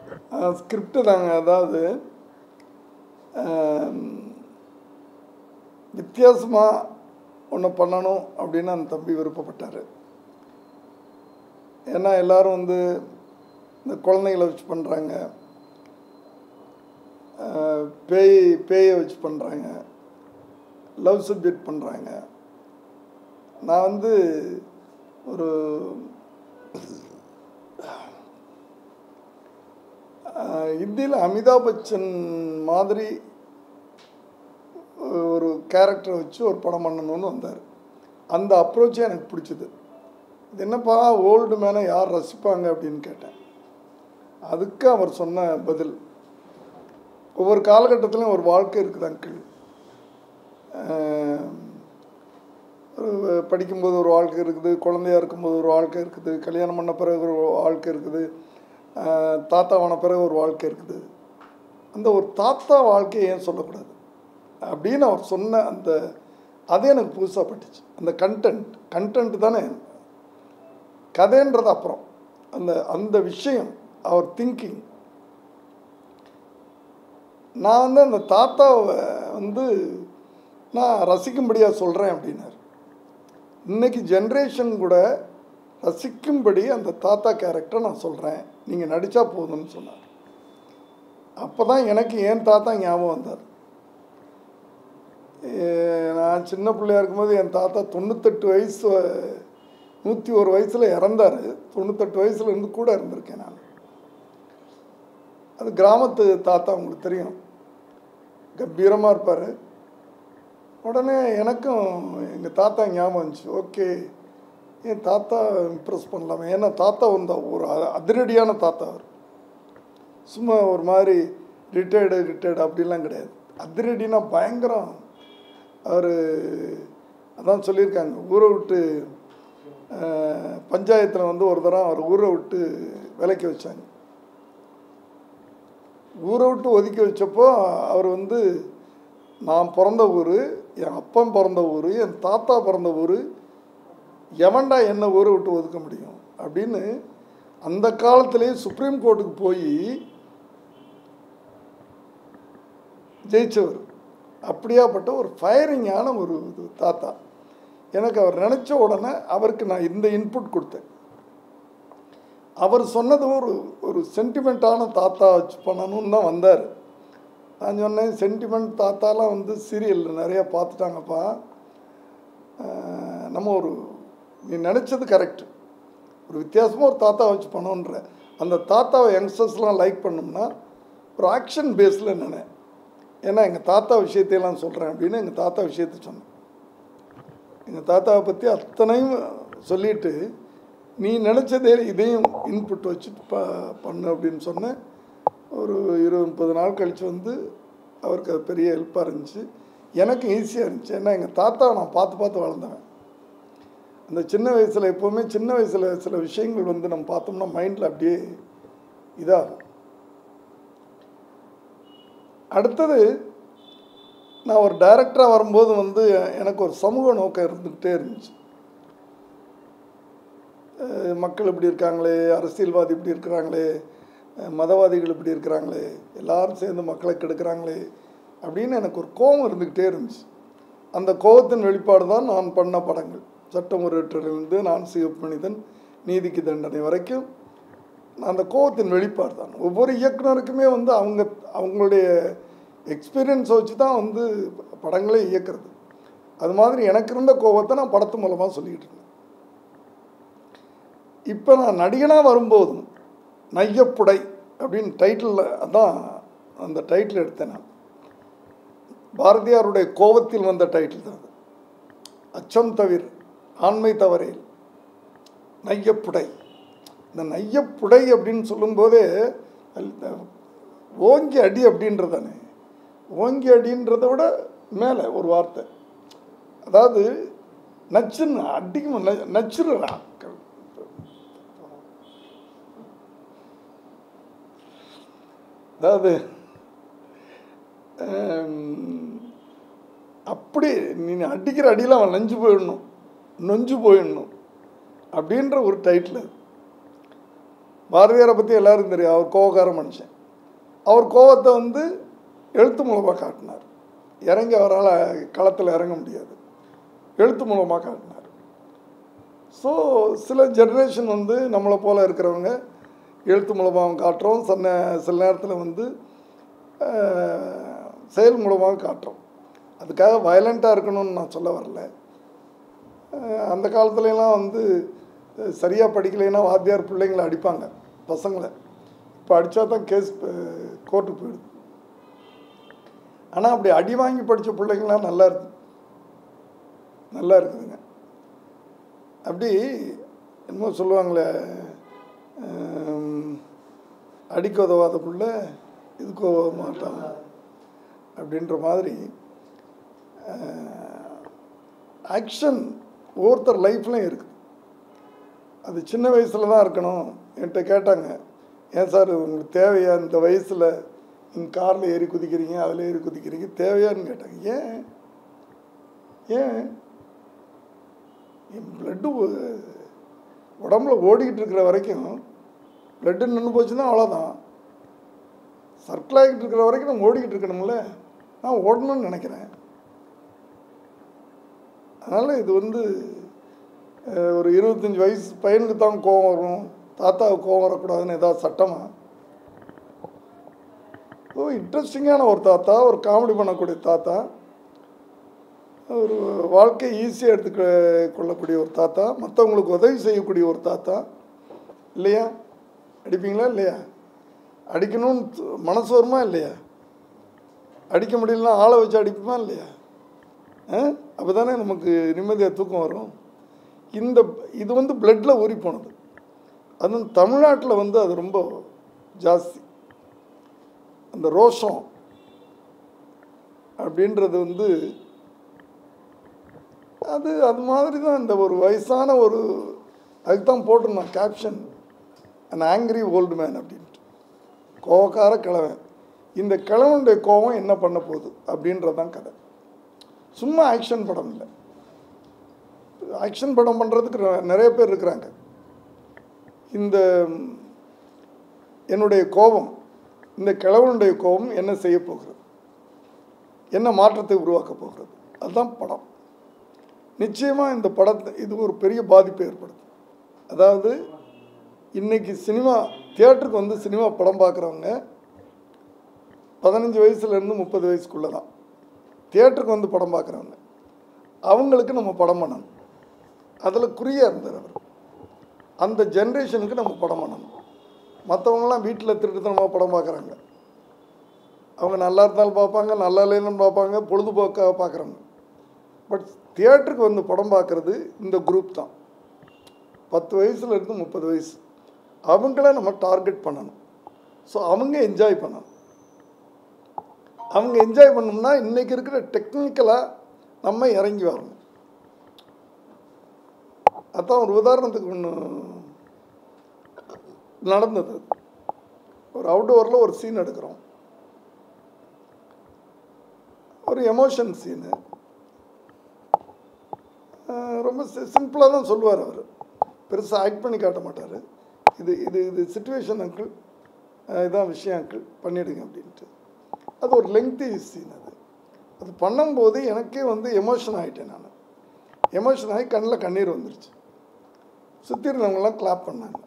Script தாங்க அதாவது வித்தியாசமாக ஒன்று பண்ணணும் அப்படின்னு அந்த தம்பி விருப்பப்பட்டார் ஏன்னா எல்லாரும் வந்து இந்த குழந்தைகளை வச்சு பண்ணுறாங்க பேய் பேயை வச்சு பண்ணுறாங்க லவ் சப்ஜெக்ட் பண்ணுறாங்க நான் வந்து ஒரு இந்தியில் அமிதாப் பச்சன் மாதிரி ஒரு கேரக்டரை வச்சு ஒரு படம் பண்ணணும்னு வந்தார் அந்த அப்ரோச்சே எனக்கு பிடிச்சது இது என்னப்பா ஓல்டு மேனை யார் ரசிப்பாங்க அப்படின்னு கேட்டேன் அதுக்கு அவர் சொன்ன பதில் ஒவ்வொரு காலகட்டத்திலையும் ஒரு வாழ்க்கை இருக்குது அங்கிள் ஒரு படிக்கும்போது ஒரு வாழ்க்கை இருக்குது குழந்தையா இருக்கும்போது ஒரு வாழ்க்கை இருக்குது கல்யாணம் பண்ண பிறகு ஒரு வாழ்க்கை இருக்குது தாத்தாவான பிறகு ஒரு வாழ்க்கை இருக்குது அந்த ஒரு தாத்தா வாழ்க்கையை ஏன் சொல்லக்கூடாது அப்படின்னு அவர் சொன்ன அந்த அதே எனக்கு புதுசாக பட்டுச்சு அந்த கண்டென்ட் கண்டென்ட் தானே கதைன்றது அப்புறம் அந்த அந்த விஷயம் அவர் திங்கிங் நான் வந்து அந்த தாத்தாவை வந்து நான் ரசிக்கும்படியாக சொல்கிறேன் அப்படின்னார் இன்னைக்கு ஜென்ரேஷன் கூட ரசிக்கும்படி அந்த தாத்தா கேரக்டரை நான் சொல்கிறேன் நீங்கள் நடித்தா போதும்னு சொன்னார் அப்போ தான் எனக்கு என் தாத்தா ஞாபகம் வந்தார் நான் சின்ன பிள்ளையா இருக்கும்போது என் தாத்தா தொண்ணூத்தெட்டு வயசு நூற்றி ஒரு வயசில் இறந்தார் தொண்ணூத்தெட்டு வயசுல இருந்து கூட இருந்திருக்கேன் நான் அது கிராமத்து தாத்தா உங்களுக்கு தெரியும் கம்பீரமாக இருப்பார் உடனே எனக்கும் எங்கள் தாத்தா ஞாபகம் வந்துச்சு ஓகே என் தாத்தா இம்ப்ரெஸ் பண்ணலாமே ஏன்னா தாத்தா வந்தா ஒரு அதிரடியான தாத்தா அவர் சும்மா ஒரு மாதிரி ரிட்டையர்டு ரிட்டையர்டு அப்படிலாம் கிடையாது அதிரடினா பயங்கரம் அவர் அதான் சொல்லியிருக்காங்க ஊரை விட்டு பஞ்சாயத்தில் வந்து ஒரு தரம் அவர் ஊரை விட்டு விலைக்கு வச்சாங்க ஊரை விட்டு ஒதுக்கி வச்சப்போ அவர் வந்து நான் பிறந்த ஊர் என் அப்பன் பிறந்த ஊர் என் தாத்தா பிறந்த ஊர் எவன்டா என்ன ஊரை விட்டு ஒதுக்க முடியும் அப்படின்னு அந்த காலத்திலேயே சுப்ரீம் கோர்ட்டுக்கு போய் ஜெயிச்சவர் அப்படியாப்பட்ட ஒரு ஃபயரிங்கான ஒரு இது தாத்தா எனக்கு அவர் நினச்ச உடனே அவருக்கு நான் இந்த இன்புட் கொடுத்தேன் அவர் சொன்னது ஒரு ஒரு சென்டிமெண்ட்டான தாத்தா வச்சு பண்ணணும்னு தான் வந்தார் நான் சொன்னேன் சென்டிமெண்ட் தாத்தாலாம் வந்து சீரியலில் நிறையா பார்த்துட்டாங்கப்பா நம்ம ஒரு நீ நினச்சது கரெக்டு ஒரு வித்தியாசமாக ஒரு தாத்தா வச்சு பண்ணோன்ற அந்த தாத்தாவை யங்ஸ்டர்ஸ்லாம் லைக் பண்ணோம்னா ஒரு ஆக்ஷன் பேஸில் நினை ஏன்னா எங்கள் தாத்தா விஷயத்தையெல்லாம் சொல்கிறேன் அப்படின்னு எங்கள் தாத்தா விஷயத்தை சொன்னேன் எங்கள் தாத்தாவை பற்றி அத்தனையும் சொல்லிவிட்டு நீ நினச்சதே இதையும் இன்புட் வச்சுட்டு ப பண்ணு அப்படின்னு சொன்னேன் ஒரு இருபது முப்பது நாள் கழித்து வந்து அவருக்கு அது பெரிய ஹெல்ப்பாக இருந்துச்சு எனக்கு ஈஸியாக இருந்துச்சு ஏன்னா எங்கள் தாத்தாவை நான் பார்த்து பார்த்து வளர்ந்தவன் அந்த சின்ன வயசில் எப்போவுமே சின்ன வயசில் சில விஷயங்கள் வந்து நம்ம பார்த்தோம்னா மைண்டில் அப்படியே இதாகும் அடுத்தது நான் ஒரு டைரக்டராக வரும்போது வந்து எனக்கு ஒரு சமூக நோக்கம் இருந்துக்கிட்டே இருந்துச்சு மக்கள் இப்படி இருக்காங்களே அரசியல்வாதி இப்படி இருக்கிறாங்களே மதவாதிகள் இப்படி இருக்கிறாங்களே எல்லாரும் சேர்ந்து மக்களை கெடுக்கிறாங்களே அப்படின்னு எனக்கு ஒரு கோபம் இருந்துக்கிட்டே இருந்துச்சு அந்த கோபத்தின் வெளிப்பாடு தான் நான் பண்ண படங்கள் சட்டம் ஒரு வெற்றிலிருந்து நான் சிவப்பு மனிதன் நீதிக்கு தண்டனை வரைக்கும் அந்த கோபத்தின் வெளிப்பாடு தான் ஒவ்வொரு இயக்குனருக்குமே வந்து அவங்க அவங்களுடைய எக்ஸ்பீரியன்ஸை வச்சு தான் வந்து படங்களே இயக்கிறது அது மாதிரி எனக்கு இருந்த கோபத்தை நான் படத்து மூலமாக சொல்லிக்கிட்டு இருந்தேன் இப்போ நான் நடிகனாக வரும்போதும் நையப்புடை அப்படின்னு டைட்டிலில் அதான் அந்த டைட்டில் எடுத்தேன் நான் பாரதியாருடைய கோபத்தில் வந்த டைட்டில் தான் அது அச்சம் தவிர ஆண்மை தவறேல் நையப்புடை இந்த நையப்புடை அப்படின்னு சொல்லும்போதே ஓங்கி அடி அப்படின்றதானே ஓங்கி அடின்றத விட மேலே ஒரு வார்த்தை அதாவது நச்சுன்னு அடிக்கும் நச்சுறா அதாவது அப்படி நீ அடிக்கிற அடியில் அவன் நஞ்சு போயிடணும் நொஞ்சு போயிடணும் அப்படின்ற ஒரு டைட்டில் பாரதியாரை பற்றி எல்லாருக்கும் தெரியும் அவர் கோவக்கார மனுஷன் அவர் கோவத்தை வந்து எழுத்து மூலமாக காட்டினார் இறங்கி அவரால் களத்தில் இறங்க முடியாது எழுத்து மூலமாக காட்டினார் ஸோ சில ஜென்ரேஷன் வந்து நம்மளை போல் இருக்கிறவங்க எழுத்து மூலமாக காட்டுறோம் சில சில நேரத்தில் வந்து அஹ், செயல் மூலமாக காட்டுறோம் அதுக்காக வயலண்ட்டாக இருக்கணும்னு நான் சொல்ல வரல அஹ், அந்த காலத்துலலாம் வந்து சரியாக படிக்கலைன்னா வாத்தியார் பிள்ளைங்களை அடிப்பாங்க பசங்களை இப்போ அடித்தா தான் கேஸ் கோர்ட்டுக்கு போயிடுது ஆனால் அப்படி அடி வாங்கி படித்த பிள்ளைங்களாம் நல்லா இருக்கு நல்லா இருக்குதுங்க அப்படி என்னமோ சொல்லுவாங்களே ஆம், அடிக்க உதவாத புள்ள இதுக்கு உதவ மாட்டான் அப்படின்ற மாதிரி ஆக்ஷன் ஒவ்வொருத்தர் லைஃப்லையும் இருக்குது அது சின்ன வயசில் தான் இருக்கணும் என்கிட்ட கேட்டாங்க ஏன் சார் உங்களுக்கு தேவையா இந்த வயசில் நீங்கள் காரில் ஏறி குதிக்கிறீங்க அதில் ஏறி குதிக்கிறீங்க தேவையான்னு கேட்டாங்க ஏன் ஏன் என் பிளட்டு உடம்புல ஓடிக்கிட்டு இருக்கிற வரைக்கும் பிளட்டு நின்று போச்சுன்னா அவ்வளோதான் சர்க்கிள் ஆகிட்டு இருக்கிற வரைக்கும் நம்ம ஓடிக்கிட்டு இருக்கணும்ல நான் ஓடணும்னு நினைக்கிறேன் அதனால் இது வந்து அஹ், ஒரு இருபத்தஞ்சி வயசு பையனுக்கு தான் கோவம் வரும் தாத்தாவுக்கு கோவம் வரக்கூடாதுன்னு ஏதாவது சட்டமா ஓ இன்ட்ரெஸ்டிங்கான ஒரு தாத்தா ஒரு காமெடி பண்ணக்கூடிய தாத்தா ஒரு வாழ்க்கை ஈஸியாக எடுத்துக்க கொள்ளக்கூடிய ஒரு தாத்தா மற்றவங்களுக்கு உதவி செய்யக்கூடிய ஒரு தாத்தா இல்லையா அடிப்பீங்களா இல்லையா அடிக்கணும்னு து- மனசு வருமா இல்லையா அடிக்க முடியலன்னா ஆளை வச்சு அடிப்போமா இல்லையா அப்போ தானே நமக்கு நிம்மதியாக தூக்கம் வரும் இந்த இது வந்து பிளட்டில் ஊறி போனது அதுவும் தமிழ்நாட்டில் வந்து அது ரொம்ப ஜாஸ்தி அந்த ரோஷம் அப்படின்றது வந்து அது அது மாதிரி தான் இந்த ஒரு வயசான ஒரு அதுக்கு தான் போட்டிருந்தான் caption an angry old man அப்படின்ட்டு கோவக்கார கிழவன் இந்த கிழவனுடைய கோவம் என்ன பண்ண போகுது அப்படின்றதான் கதை சும்மா ஆக்ஷன் படம் இல்லை ஆக்ஷன் படம் பண்ணுறதுக்கு நெ- நிறைய பேர் இருக்கிறாங்க இந்த ம், என்னுடைய கோபம் இந்த கிழவனுடைய கோபம் என்ன செய்ய போகிறது என்ன மாற்றத்தை உருவாக்க போகிறது அதுதான் படம் நிச்சயமாக இந்த படத்தை இது ஒரு பெரிய பாதிப்பை ஏற்படுத்தும் அதாவது இன்னைக்கு சினிமா தியேட்டருக்கு வந்து சினிமா படம் பார்க்குறவங்க பதினஞ்சு வயசுலேருந்து முப்பது வயசுக்குள்ளே தான் தியேட்டருக்கு வந்து படம் பார்க்குறவங்க அவங்களுக்கு நம்ம படம் பண்ணணும் அதில் குறியாக இருந்தார் அவர் அந்த ஜென்ரேஷனுக்கு நம்ம படம் பண்ணணும் மற்றவங்களாம் வீட்டில் திருட்டுத்தனமாக படம் பார்க்குறாங்க அவங்க நல்லா இருந்தாலும் பார்ப்பாங்க நல்லா இல்லைன்னு பார்ப்பாங்க பொழுதுபோக்காக பார்க்குறாங்க பட் தியேட்டருக்கு வந்து படம் பார்க்குறது இந்த குரூப் தான் பத்து வயசுலேருந்து முப்பது வயசு அவங்கள நம்ம டார்கெட் பண்ணணும் ஸோ அவங்க என்ஜாய் பண்ணணும் அவங்க என்ஜாய் பண்ணோம்னா இன்றைக்கி இருக்கிற டெக்னிக்கலாக நம்ம இறங்கி வரணும் அதான் ஒரு உதாரணத்துக்கு ஒன்று நடந்தது ஒரு அவுட்டோரில் ஒரு சீன் எடுக்கிறோம் ஒரு எமோஷன் சீனு ரொம்ப சிம்பிளாக தான் சொல்லுவார் அவர் பெருசாக ஆக்ட் பண்ணி காட்ட மாட்டார் இது இது இது சுச்சுவேஷன் அங்கிள் இதான் விஷயம் அங்கிள் பண்ணிடுங்க அப்படின்ட்டு அது ஒரு லெங்க்தி சீன் அது அது பண்ணும்போது எனக்கே வந்து எமோஷன் ஆகிட்டேன் நான் எமோஷன் ஆகி கண்ணில் கண்ணீர் வந்துருச்சு சுற்றி இருந்தவங்களாம் கிளாப் பண்ணாங்க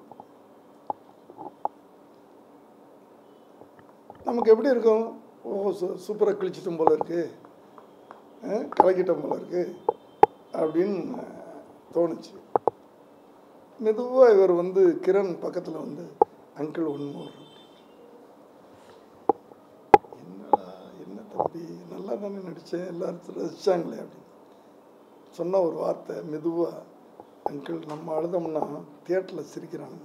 நமக்கு எப்படி இருக்கும் ஓ சூ சூப்பராக கிழிச்சிட்டும் போல இருக்கு அஹ், கலக்கிட்டோம் போல இருக்கு அப்படின்னு தோணுச்சு மெதுவாக இவர் வந்து கிரண் பக்கத்தில் வந்து அங்கிள் ஒன் மோர் என்னடா என்ன தம்பி நல்லா தானே நடித்தேன் எல்லாரும் ரசிச்சாங்களே அப்படின்னு சொன்ன ஒரு வார்த்தை மெதுவாக அங்கிள் நம்ம அழுதோம்னா தியேட்டரில் சிரிக்கிறானுங்க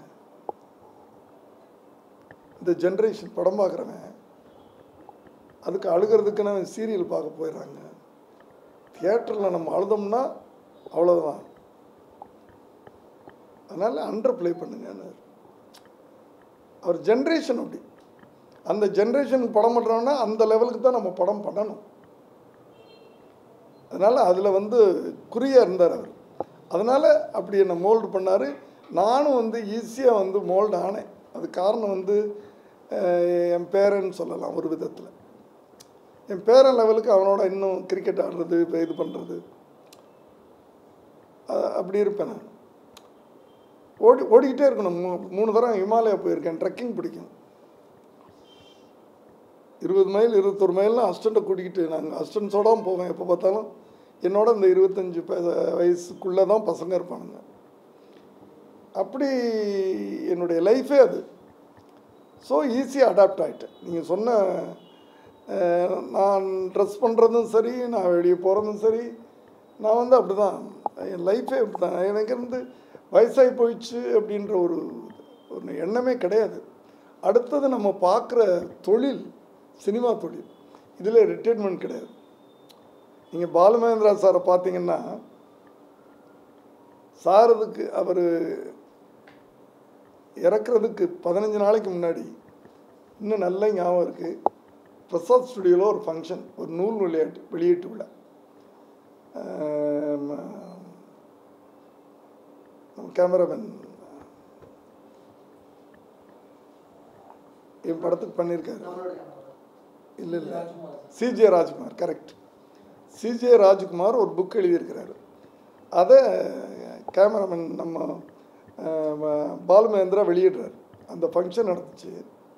இந்த ஜென்ரேஷன் படம் பார்க்குறவன் அதுக்கு அழுகிறதுக்குன்னு அவன் சீரியல் பார்க்க போயிடுறாங்க தியேட்டரில் நம்ம அழுதோம்னா அவ்வளோதான் அதனால் அண்டர் ப்ளே பண்ணுங்கன்னு அவர் ஜென்ரேஷன் அப்படி அந்த ஜென்ரேஷனுக்கு படம் பண்ணுறோன்னா அந்த லெவலுக்கு தான் நம்ம படம் பண்ணணும் அதனால் அதில் வந்து குறியாக இருந்தார் அவர் அதனால் அப்படி என்னை மோல்டு பண்ணார் நானும் வந்து ஈஸியாக வந்து மோல்டு ஆனேன் அது காரணம் வந்து அஹ், என் பேரன்னு சொல்லலாம் ஒரு விதத்தில் என் பேரன் லெவலுக்கு அவனோட இன்னும் கிரிக்கெட் ஆடுறது இப்போ இது பண்ணுறது அப்படி இருப்பேன் நான் ஓடி ஓடிக்கிட்டே இருக்கணும் மூ மூணு தரம் ஹிமாலயா போயிருக்கேன் ட்ரெக்கிங் பிடிக்கும் இருபது மைல் இருபத்தொரு மைல்லாம் அஸ்டண்ட்டை கூட்டிக்கிட்டு நாங்கள் அஸ்டன்ஸோட போவேன் எப்போ பார்த்தாலும் என்னோட இந்த இருபத்தஞ்சி வயசுக்குள்ளே தான் பசங்க இருப்பானுங்க அப்படி என்னுடைய லைஃபே அது ஸோ ஈஸியாக அடாப்ட் ஆகிட்டேன் நீங்கள் சொன்ன அஹ், நான் ட்ரெஸ் பண்ணுறதும் சரி நான் வெளியே போகிறதும் சரி நான் வந்து அப்படி தான் என் லைஃபே அப்படி தான் எனக்கு வந்து வயசாகி போயிடுச்சு அப்படின்ற ஒரு ஒரு எண்ணமே கிடையாது அடுத்தது நம்ம பார்க்குற தொழில் சினிமா தொழில் இதில் ரிட்டைர்மெண்ட் கிடையாது நீங்கள் பாலுமகேந்திரா சாரை பார்த்தீங்கன்னா சாரதுக்கு அவர் இறக்குறதுக்கு பதினஞ்சு நாளைக்கு முன்னாடி இன்னும் நல்ல ஞாபகம் இருக்குது பிரசாத் ஸ்டுடியோவில் ஒரு ஃபங்க்ஷன் ஒரு நூல் விளையாட்டு வெளியீட்டு விழா ஆம், நம்ம கேமராமேன் என் படத்துக்கு பண்ணியிருக்காரு இல்லை இல்லை சிஜே ராஜ்குமார் கரெக்ட் சிஜே ராஜ்குமார் ஒரு புக் எழுதியிருக்கிறாரு அதை கேமராமேன் நம்ம அஹ், பாலுமகேந்திரா வெளியிடுறாரு அந்த ஃபங்க்ஷன் நடந்துச்சு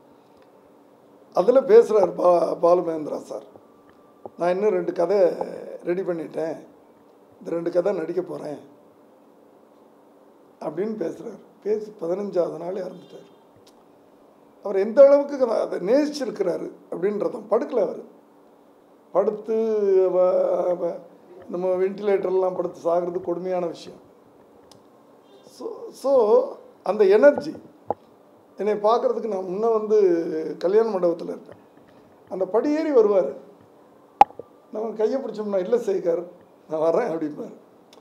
அதில் பேசுகிறார் பா பாலுமகேந்திரா சார் நான் இன்னும் ரெண்டு கதை ரெடி பண்ணிட்டேன் இந்த ரெண்டு கதை நடிக்க போகிறேன் அப்படின்னு பேசுகிறார் பேசி பதினஞ்சாவது நாள் இறந்துட்டார் அவர் எந்த அளவுக்கு அதை- அதை நேசிச்சிருக்கிறாரு அப்படின்றதான் படுக்கல அவர் படுத்து வ- வ- நம்ம வெண்டிலேட்டர்லாம் படுத்து சாகிறது கொடுமையான விஷயம் ஸோ ஸோ அந்த எனர்ஜி என்னை பார்க்குறதுக்கு நான் முன்ன வந்து கல்யாண மண்டபத்தில் இருப்பேன் அந்த படியேறி வருவார் நம்ம கையை பிடிச்சோம்னா இல்லை சேகர் நான் வரேன் அப்படிம்பார்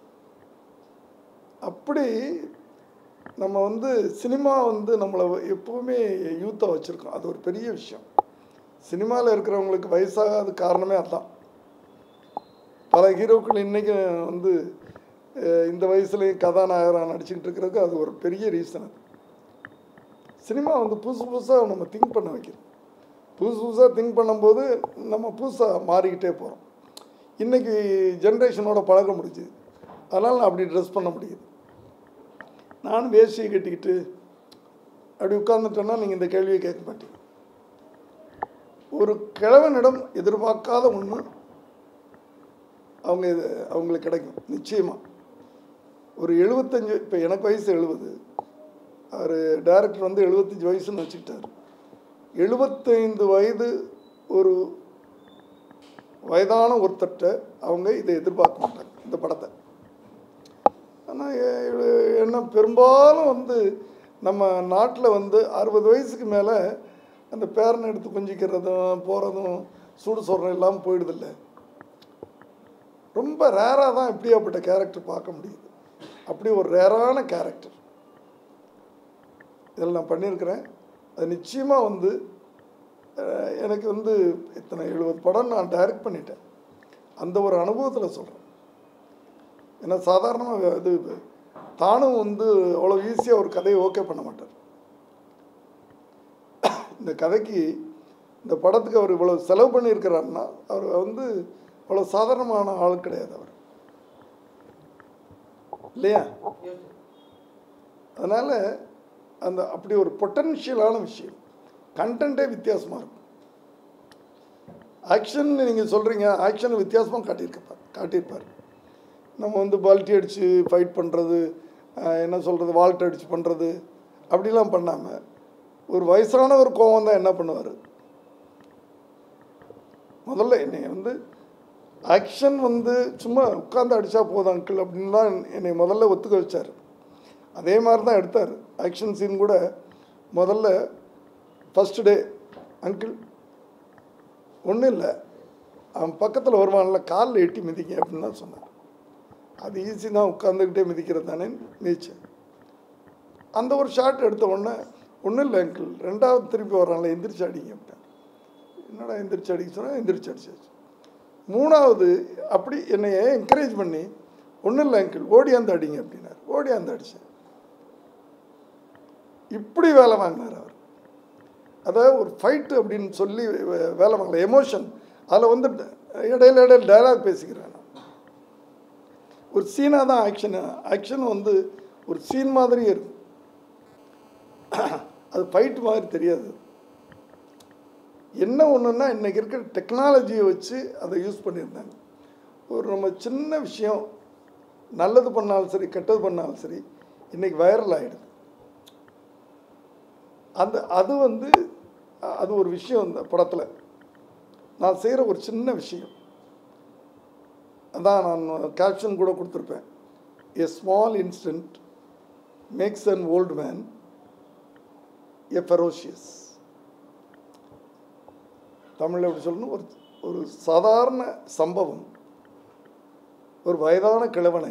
அப்படி நம்ம வந்து சினிமா வந்து நம்மளை எப்போவுமே யூத்தாக வச்சுருக்கோம் அது ஒரு பெரிய விஷயம் சினிமாவில் இருக்கிறவங்களுக்கு வயசாகாத காரணமே அதுதான் பல ஹீரோக்கள் இன்றைக்கும் வந்து அஹ், இந்த வயசுலேயும் கதாநாயகராக நடிச்சுக்கிட்டு இருக்கிறதுக்கு அது ஒரு பெரிய ரீசன் அது சினிமா வந்து புதுசு புதுசாக நம்ம திங்க் பண்ண வைக்கிறோம் புதுசு புதுசாக திங்க் பண்ணும்போது நம்ம புதுசாக மாறிக்கிட்டே போகிறோம் இன்றைக்கி ஜென்ரேஷனோட பழக முடியுது அதனால் நான் அப்படி ட்ரெஸ் பண்ண முடியுது நான் வேஷ்டியை கட்டிக்கிட்டு அப்படி உட்கார்ந்துட்டேன்னா நீங்கள் இந்த கேள்வியை கேட்க மாட்டீங்க ஒரு கிழவனிடம் எதிர்பார்க்காத ஒன்று அவங்க இது அவங்களுக்கு கிடைக்கும் நிச்சயமாக ஒரு எழுபத்தஞ்சு இப்போ எனக்கு வயசு எழுபது அவர் டைரக்டர் வந்து எழுபத்தஞ்சி வயசுன்னு வச்சுக்கிட்டார் எழுபத்தைந்து வயது ஒரு வயதான ஒருத்தர்கிட்ட அவங்க இதை எதிர்பார்க்க மாட்டாங்க இந்த படத்தை ஆனால் என்ன பெரும்பாலும் வந்து நம்ம நாட்டில் வந்து அறுபது வயசுக்கு மேலே அந்த பேரனை எடுத்து கொஞ்சிக்கிறதும் போகிறதும் சூடு சொல்கிறதும் இல்லாமல் போயிடுதில்ல ரொம்ப ரேராக தான் இப்படியாப்பட்ட கேரக்டர் பார்க்க முடியுது அப்படி ஒரு ரேரான கேரக்டர் இதில் நான் பண்ணியிருக்கிறேன் அது நிச்சயமாக வந்து அஹ், எனக்கு வந்து இத்தனை எழுபது படம் நான் டைரக்ட் பண்ணிட்டேன் அந்த ஒரு அனுபவத்தில் சொல்கிறேன் ஏன்னா சாதாரணமாக இது தானும் வந்து அவ்வளோ ஈஸியாக ஒரு கதையை ஓகே பண்ண மாட்டார் இந்த கதைக்கு இந்த படத்துக்கு அவர் இவ்வளோ செலவு பண்ணியிருக்கிறாருன்னா அவர் வந்து அவ்வளோ சாதாரணமான ஆள் கிடையாது அவர் இல்லையா அதனால் அந்த அப்படி ஒரு பொட்டன்ஷியலான விஷயம் கண்டென்ட்டே வித்தியாசமாக இருக்கும் ஆக்ஷன் நீங்கள் சொல்கிறீங்க ஆக்ஷன் வித்தியாசமாக காட்டியிருப்பார் காட்டியிருப்பார் நம்ம வந்து பல்ட்டி அடித்து ஃபைட் பண்ணுறது என்ன சொல்கிறது வால்ட் அடித்து பண்ணுறது அப்படிலாம் பண்ணாமல் ஒரு வயசான ஒரு கோவம் தான் என்ன பண்ணுவார் முதல்ல என்னை வந்து ஆக்ஷன் வந்து சும்மா உட்காந்து அடித்தா போதும் அங்கிள் அப்படின்னு தான் என்னை முதல்ல ஒத்துக்க வச்சார் அதே மாதிரி தான் எடுத்தார் ஆக்ஷன் சீன் கூட முதல்ல ஃபஸ்ட்டு டே அங்கிள் ஒன்றும் இல்லை அவன் பக்கத்தில் வருவான்ல காலில் எட்டி மிதிக்க அப்படின்னு தான் சொன்னார் அது ஈஸி தான் உட்காந்துக்கிட்டே மிதிக்கிறது தானே மிதிச்சேன் அந்த ஒரு ஷாட் எடுத்த உடனே ஒன்றும் இல்லை அங்கிள் ரெண்டாவது திருப்பி வர்றான்ல எந்திரிச்சு அடிங்க அப்படின் என்னடா எந்திரிச்சு அடிக்க சொன்னால் எந்திரிச்சு அடிச்சாச்சு மூணாவது அப்படி என்னைய என்கரேஜ் பண்ணி ஒன்றும் இல்லை அங்கிள் ஓடியாந்து அடிங்க அப்படின்னார் ஓடியாந்து அடித்தேன் இப்படி வேலை வாங்கினார் அவர் அதாவது ஒரு ஃபைட்டு அப்படின்னு சொல்லி வே- வேலை வாங்கல எமோஷன் அதில் வந்து இடையில இடையில டயலாக் பேசிக்கிறேன் நான். ஒரு சீனாக தான் ஆக்ஷனு ஆக்ஷன் வந்து ஒரு சீன் மாதிரியே இருக்கும் அது ஃபைட் மாதிரி தெரியாது என்ன ஒன்றுன்னா இன்றைக்கி இருக்கிற டெக்னாலஜியை வச்சு அதை யூஸ் பண்ணியிருந்தாங்க ஒரு நம்ம சின்ன விஷயம் நல்லது பண்ணாலும் சரி கெட்டது பண்ணாலும் சரி இன்றைக்கி வைரல் ஆகிடுது அந்த அது வந்து அ- அது ஒரு விஷயம் இந்த படத்தில் நான் செய்கிற ஒரு சின்ன விஷயம் அதான் நான் கேப்ஷன் கூட கொடுத்துருப்பேன் a small instant makes an old man a ferocious தமிழில் எப்படி சொல்லணும் ஒரு ஒரு சாதாரண சம்பவம் ஒரு வயதான கிழவனை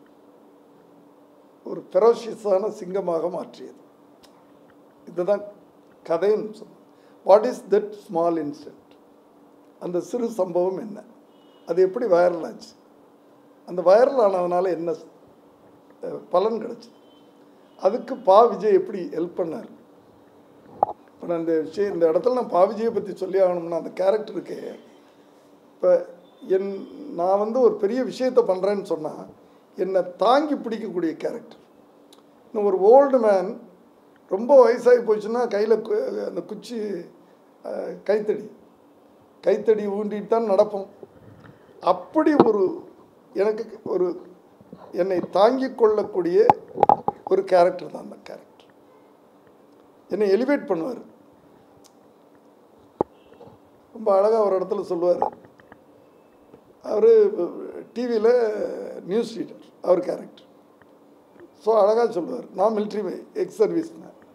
ஒரு ஃபெரோஷியஸான சிங்கமாக மாற்றியது இதுதான் கதைன்னு சொல்லணும் what is that small incident அந்த சிறு சம்பவம் என்ன அது எப்படி வைரல் ஆச்சு அந்த வைரல் ஆனதுனால என்ன அஹ், பலன் கிடைச்சது அதுக்கு பா விஜய் எப்படி ஹெல்ப் பண்ணார் இப்போ நான் இந்த விஷயம் இந்த இடத்துல நான் பா விஜயை பற்றி சொல்லி ஆகணும்னா அந்த கேரக்டருக்கு இப்போ என் நான் வந்து ஒரு பெரிய விஷயத்தை பண்ணுறேன்னு சொன்னால் என்னை தாங்கி பிடிக்கக்கூடிய கேரக்டர் இன்னும் ஒரு ஓல்டு மேன் ரொம்ப வயசாகி போச்சுன்னா கையில் அந்த குச்சி அஹ், கைத்தடி கைத்தடி ஊண்டிட்டு தான் நடப்போம் அப்படி ஒரு எனக்கு ஒரு என்னை தாங்கிக் கொள்ளக்கூடிய ஒரு கேரக்டர் தான் அந்த கேரக்டர் என்னை எலிவேட் பண்ணுவார் ரொம்ப அழகாக ஒரு இடத்துல சொல்லுவார் அவர் டிவியில் நியூஸ் ரீடர் அவர் கேரக்டர் ஸோ அழகாக சொல்லுவார் நான் மிலிட்ரி எக்ஸ் சர்வீஸ்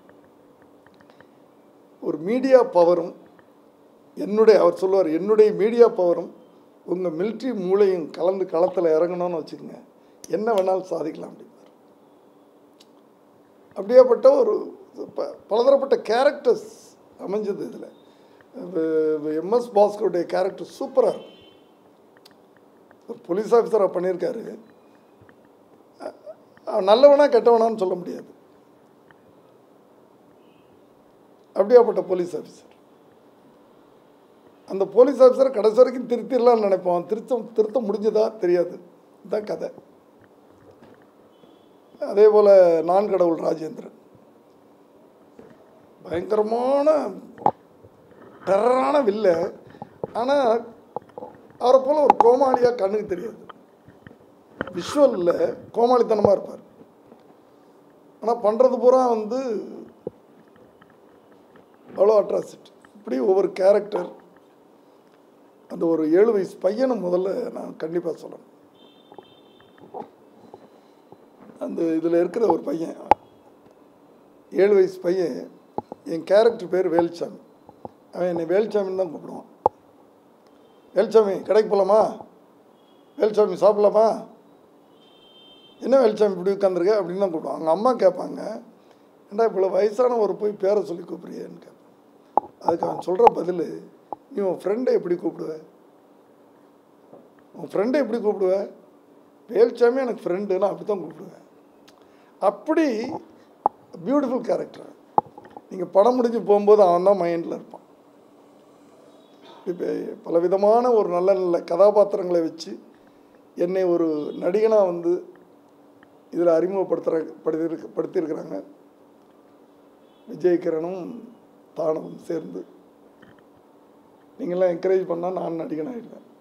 ஒரு மீடியா பவரும் என்னுடைய அவர் சொல்லுவார் என்னுடைய மீடியா பவரும் உங்கள் மிலிட்ரி மூளையும் கலந்து களத்தில் இறங்கணும்னு வச்சுக்கோங்க என்ன வேணாலும் சாதிக்கலாம் அப்படின்னார் அப்படியேப்பட்ட ஒரு ப- பலதரப்பட்ட கேரக்டர்ஸ் அமைஞ்சது இதில் எம்எஸ் பாஸ்கருடைய கேரக்டர் சூப்பராக இருக்கும் ஒரு போலீஸ் ஆஃபீஸராக பண்ணியிருக்காரு அ- அவன் நல்லவனா கெட்டவனான்னு சொல்ல முடியாது அப்படியாப்பட்ட போலீஸ் ஆஃபீஸர் அந்த போலீஸ் ஆஃபீஸரை கடைசி வரைக்கும் திருத்திடலாம்னு நினைப்போம் திருத்த திருத்த முடிஞ்சதா தெரியாது இதுதான் கதை அதே போல் நான் கடவுள் ராஜேந்திரன் பயங்கரமான டெரரான வில்ல ஆனால் அவரை போல் ஒரு கோமாளியாக கண்ணுக்கு தெரியாது விஷுவலில் கோமாளித்தனமாக இருப்பார் ஆனால் பண்ணுறது பூரா வந்து அவ்வளோ அட்ராசிட்டி இப்படி ஒவ்வொரு கேரக்டர் அந்த ஒரு ஏழு வயசு பையனை முதல்ல நான் கண்டிப்பாக சொல்லணும் அந்த இதில் இருக்கிற ஒரு பையன் ஏழு வயசு பையன் என் கேரக்டர் பேர் வேல்சாமி அவன் என்னை வேல்சாமின்னு தான் கூப்பிடுவான் வேல்சாமி கடைக்கு போகலாமா வேல்சாமி சாப்பிடலாமா என்ன வேல்சாமி இப்படி உட்காந்துருக்க அப்படின்னு தான் கூப்பிடுவான் அவங்க அம்மா கேட்பாங்க ஏண்டா இவ்வளோ வயசானவர் போய் பேரை சொல்லி கூப்பிடுறியேன்னு கேட்பான் அதுக்கு அவன் சொல்கிற பதில் நீ உன் ஃப்ரெண்டை எப்படி கூப்பிடுவ உன் ஃப்ரெண்டை எப்படி கூப்பிடுவ வேல்சாமி எனக்கு ஃப்ரெண்டு நான் அப்படி தான் கூப்பிடுவேன் அப்படி பியூட்டிஃபுல் கேரக்டர் நீங்கள் படம் முடிஞ்சு போகும்போது அவன் தான் மைண்டில் இருப்பான் இப்போ பலவிதமான ஒரு நல்ல நல்ல கதாபாத்திரங்களை வச்சு என்னை ஒரு நடிகனாக வந்து இதில் அறிமுகப்படுத்துகிற படுத்திருக்க படுத்தியிருக்கிறாங்க விஜயகிரனும் தானவும் சேர்ந்து நீங்களாம் என்கரேஜ் பண்ணால் நான் நடிகனாகிடுவேன்